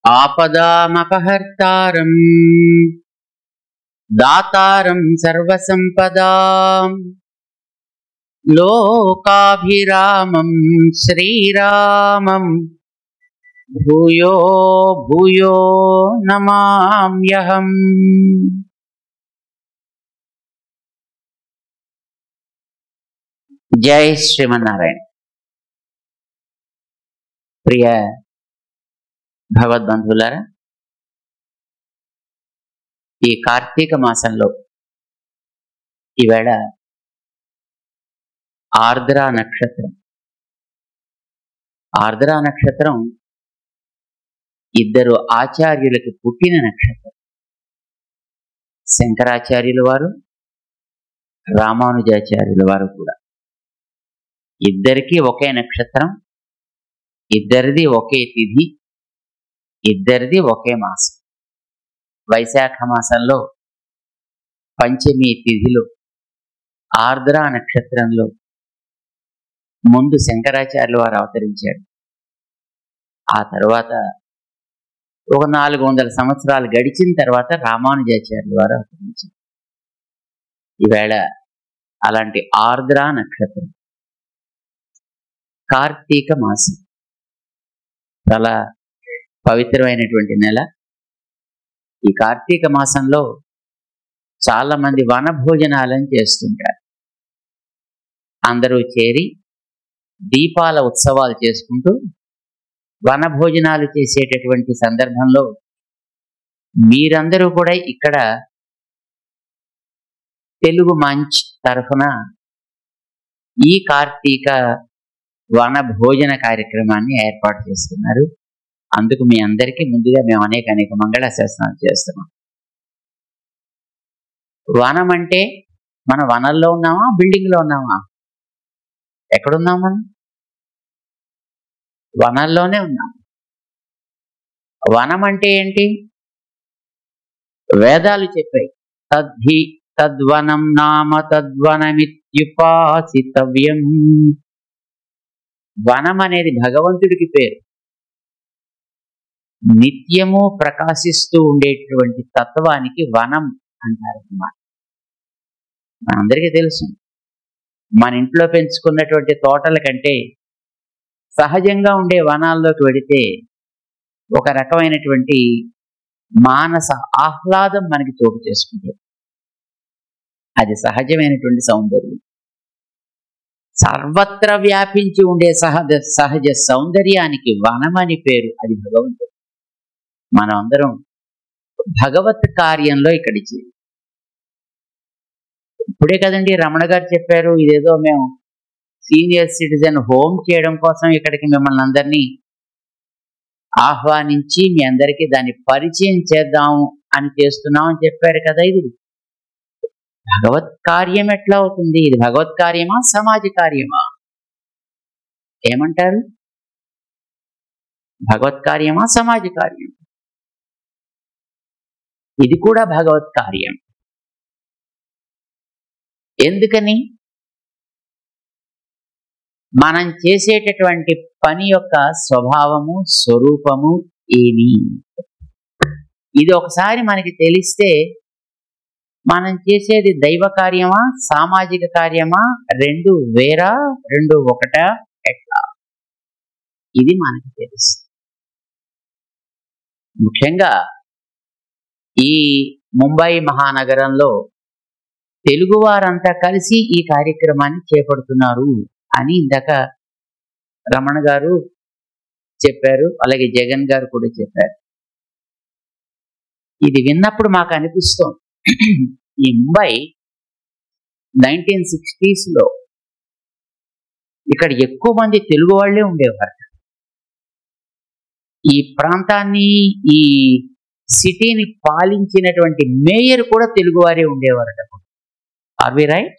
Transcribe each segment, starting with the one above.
ఆపదామపహర్తారం దాతారం సర్వసంపదాం లోకాభిరామం శ్రీరామం భూయో భూయో నమామ్యహం జై శ్రీమన్నారాయణ ప్రియ భగవద్బంధువులారా ఈ కార్తీక మాసంలో ఈవేళ ఆర్ద్రా నక్షత్రం ఆర్ద్రా నక్షత్రం ఇద్దరు ఆచార్యులకు పుట్టిన నక్షత్రం శంకరాచార్యుల వారు రామానుజాచార్యుల వారు కూడా ఇద్దరికీ ఒకే నక్షత్రం ఇద్దరిది ఒకే తిథి ఇద్దరిది ఒకే మాసం వైశాఖ మాసంలో పంచమి తిథిలో ఆర్ద్ర నక్షత్రంలో ముందు శంకరాచార్యుల వారు అవతరించారు ఆ తర్వాత ఒక నాలుగు వందల సంవత్సరాలు గడిచిన తర్వాత రామానుజాచార్యుల వారు అవతరించారు ఈవేళ అలాంటి ఆర్ద్ర నక్షత్రం కార్తీక మాసం చాలా పవిత్రమైనటువంటి నెల ఈ కార్తీక మాసంలో చాలా మంది వన భోజనాలను చేస్తుంటారు అందరూ చేరి దీపాల ఉత్సవాలు చేసుకుంటూ వన భోజనాలు చేసేటటువంటి సందర్భంలో మీరందరూ కూడా ఇక్కడ తెలుగు మంచ్ తరఫున ఈ కార్తీక వన భోజన కార్యక్రమాన్ని ఏర్పాటు చేస్తున్నారు అందుకు మీ అందరికీ ముందుగా మేము అనేక అనేక మంగళాశాసనాలు చేస్తున్నాం వనం అంటే మన వనంలో ఉన్నామా బిల్డింగ్లో ఉన్నామా ఎక్కడున్నాం మనం వనంలోనే ఉన్నాం వనం అంటే ఏంటి వేదాలు చెప్పాయి తద్ధి తద్వనం నామ తద్వనమిత్యుపాసితవ్యం వనం అనేది భగవంతుడికి పేరు నిత్యము ప్రకాశిస్తూ ఉండేటువంటి తత్వానికి వనం అంటారు అన్నమాట మనందరికీ తెలుసు మన ఇంట్లో పెంచుకున్నటువంటి తోటల కంటే సహజంగా ఉండే వనాల్లోకి వెడితే ఒక రకమైనటువంటి మానస ఆహ్లాదం మనకి చోటు చేసుకుంటుంది అది సహజమైనటువంటి సౌందర్యం సర్వత్ర వ్యాపించి ఉండే సహజ సహజ సౌందర్యానికి వనం అని పేరు అది భగవంతుడు మనం అందరం భగవత్ కార్యంలో ఇక్కడి చేరి ఇప్పుడే కదండి రమణ గారు చెప్పారు ఇదేదో మేము సీనియర్ సిటిజన్ హోమ్ చేయడం కోసం ఇక్కడికి మిమ్మల్ని అందరినీ ఆహ్వానించి మీ అందరికీ దాన్ని పరిచయం చేద్దాం అని చేస్తున్నాం అని చెప్పారు కదా ఇది భగవత్ కార్యం ఎట్లా అవుతుంది ఇది భగవత్ కార్యమా సమాజ కార్యమా ఏమంటారు భగవత్ కార్యమా సమాజ కార్యం ఇది కూడా భగవత్ కార్యం ఎందుకని మనం చేసేటటువంటి పని యొక్క స్వభావము స్వరూపము ఏమి ఇది ఒకసారి మనకి తెలిస్తే మనం చేసేది దైవ కార్యమా సామాజిక కార్యమా రెండు వేరా రెండు ఒకట ఎట్లా ఇది మనకి తెలుసు ముఖ్యంగా ఈ ముంబై మహానగరంలో తెలుగు వారంతా కలిసి ఈ కార్యక్రమాన్ని చేపడుతున్నారు అని ఇందాక రమణ గారు చెప్పారు అలాగే జగన్ గారు కూడా చెప్పారు ఇది విన్నప్పుడు మాకు అనిపిస్తోంది ఈ ముంబై నైన్టీన్ సిక్స్టీస్లో ఇక్కడ ఎక్కువ మంది తెలుగు వాళ్ళే ఉండేవారు ఈ ప్రాంతాన్ని ఈ సిటీని పాలించినటువంటి మేయర్ కూడా తెలుగువారే ఉండేవారట ఆర్ వి రైట్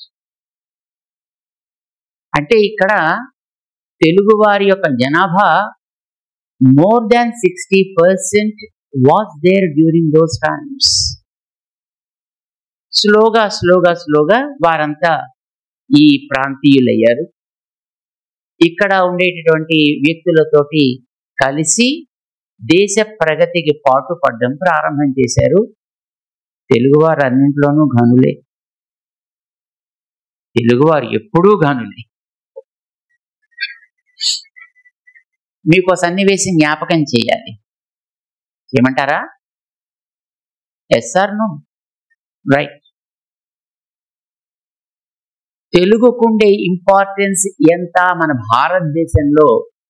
అంటే ఇక్కడ తెలుగువారి యొక్క జనాభా more than sixty percent was there during those times స్లోగా స్లోగా స్లోగా వారంతా ఈ ప్రాంతీయులయ్యారు ఇక్కడ ఉండేటటువంటి వ్యక్తులతోటి కలిసి దేశ ప్రగతికి పాటుపడడం ప్రారంభం చేశారు తెలుగువారు అన్నింట్లోనూ ఘనులే తెలుగువారు ఎప్పుడూ ఘనులే మీకు ఓ సన్నివేశం జ్ఞాపకం చేయాలి ఏమంటారా ఎస్ ఆర్ నో రైట్ తెలుగుకుండే ఇంపార్టెన్స్ ఎంత మన భారతదేశంలో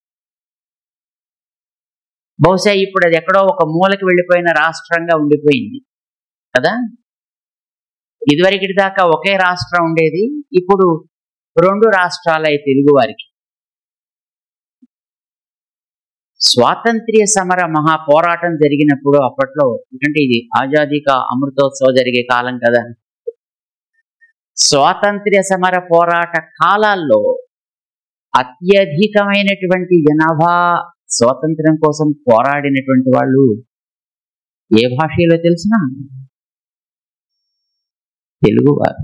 బహుశా ఇప్పుడు అది ఎక్కడో ఒక మూలకి వెళ్ళిపోయిన రాష్ట్రంగా ఉండిపోయింది కదా ఇదివరకటి దాకా ఒకే రాష్ట్రం ఉండేది ఇప్పుడు రెండు రాష్ట్రాలై తెలుగు వారికి స్వాతంత్ర్య సమర మహా పోరాటం జరిగినప్పుడు అప్పట్లో ఎందుకంటే ఇది ఆజాదీ కా అమృతోత్సవం జరిగే కాలం కదా స్వాతంత్ర్య సమర పోరాట కాలాల్లో అత్యధికమైనటువంటి జనాభా స్వాతంత్ర్యం కోసం పోరాడినటువంటి వాళ్ళు ఏ భాషలో తెలిసిన తెలుగు వారు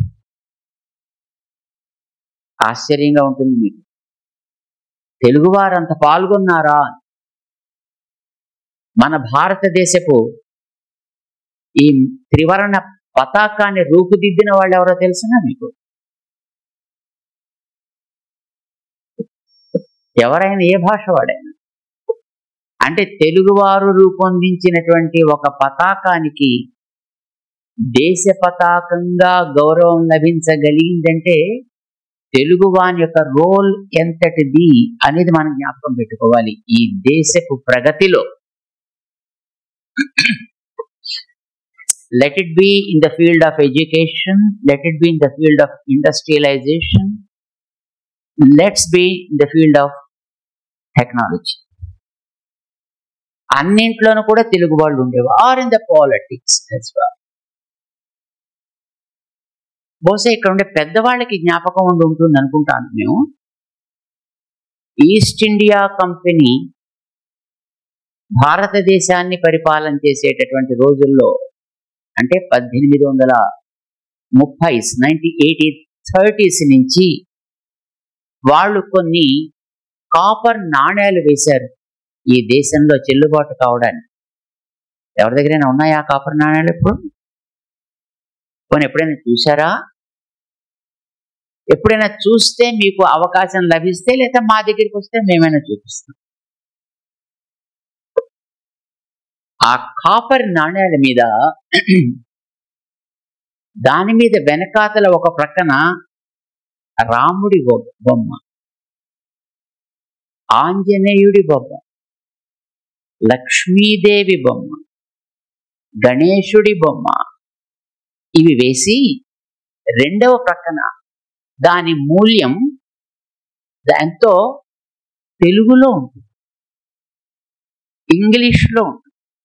ఆశ్చర్యంగా ఉంటుంది మీకు తెలుగువారు అంత పాల్గొన్నారా మన భారతదేశపు ఈ త్రివర్ణ పతాకాన్ని రూపుదిద్దిన వాళ్ళు ఎవరో తెలుసునా మీకు ఎవరైనా ఏ భాష వాడైనా అంటే తెలుగువారు రూపొందించినటువంటి ఒక పతాకానికి దేశ పతాకంగా గౌరవం లభించగలిగిందంటే తెలుగు వాని యొక్క రోల్ ఎంతటిది అనేది మనం జ్ఞాపకం పెట్టుకోవాలి ఈ దేశపు ప్రగతిలో let it be in the field of education, let it be in the field of industrialization, let's be in the field of technology. అన్నింట్లోనూ కూడా తెలుగు వాళ్ళు ఉండేవారు ఆర్ ఇన్ ద పాలిటిక్స్ బహుశా ఇక్కడ ఉండే పెద్దవాళ్ళకి జ్ఞాపకం ఉండి ఉంటుంది అనుకుంటాను మేము ఈస్ట్ ఇండియా కంపెనీ భారతదేశాన్ని పరిపాలన చేసేటటువంటి రోజుల్లో అంటే పద్దెనిమిది వందల ముప్పై నైన్టీన్ ఎయిటీ థర్టీస్ నుంచి వాళ్ళు కొన్ని కాపర్ నాణేలు వేశారు ఈ దేశంలో చెల్లుబాటు కావడానికి ఎవరి దగ్గరైనా ఉన్నాయా ఆ కాపర్ నాణేలు ఇప్పుడు పోనీ ఎప్పుడైనా చూసారా ఎప్పుడైనా చూస్తే మీకు అవకాశం లభిస్తే లేదా మా దగ్గరికి వస్తే మేమైనా చూపిస్తాం ఆ కాపర్ నాణ్యాల మీద దాని మీద వెనకాతల ఒక ప్రక్కన రాముడి బొ- బొమ్మ ఆంజనేయుడి బొమ్మ లక్ష్మీదేవి బొమ్మ గణేశుడి బొమ్మ ఇవి వేసి రెండవ ప్రక్కన దాని మూల్యం ఎంతో తెలుగులో ఉంటుంది ఇంగ్లీష్లో ఉంటుంది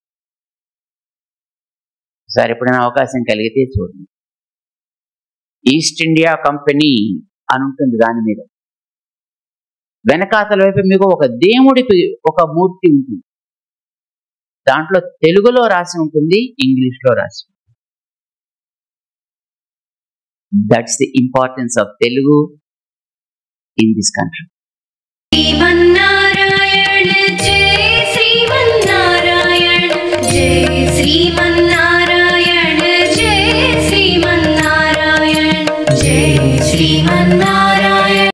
సరే ఎప్పుడైనా అవకాశం కలిగితే చూడండి ఈస్ట్ ఇండియా కంపెనీ అని ఉంటుంది దాని మీద వెనకాతల వైపు మీకు ఒక దేవుడికి ఒక మూర్తి ఉంటుంది దాంట్లో తెలుగులో రాసి ఉంటుంది ఇంగ్లీష్లో రాసి ఉంటుంది that's the importance of Telugu in this country Shrimannarayana जय श्रीमन्नारायण जय श्रीमन्नारायण